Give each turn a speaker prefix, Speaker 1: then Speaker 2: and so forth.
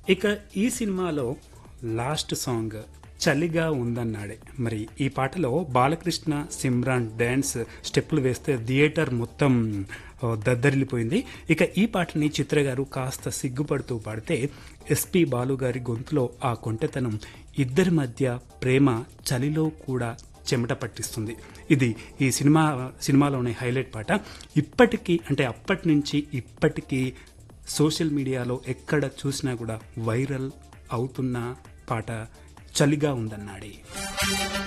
Speaker 1: ఇక ఈ సినిమాలో లాస్ట్ సాంగ్ చలిగా ఉందన్నాడే మరి ఈ పాటలో బాలకృష్ణ సిమ్రాన్ డ్యాన్స్ స్టెప్పులు వేస్తే థియేటర్ మొత్తం ఆ, దద్దరిల్లిపోయింది ఇక ఈ పాటని చిత్ర గారు కాస్త సిగ్గుపడుతూ పాడితే ఎస్పి బాలు గారి గొంతులో ఆ కొంటెతనం ఇద్దరి మధ్య ప్రేమ చలిలో కూడా చెమట పట్టిస్తుంది ఇది ఈ సినిమా సినిమాలోని హైలైట్ పాట ఇప్పటికీ అంటే అప్పటి నుంచి ఇప్పటికీ సోషల్ మీడియాలో ఎక్కడ చూసినా కూడా వైరల్ అవుతున్న పాట చలిగా ఉందన్నాడే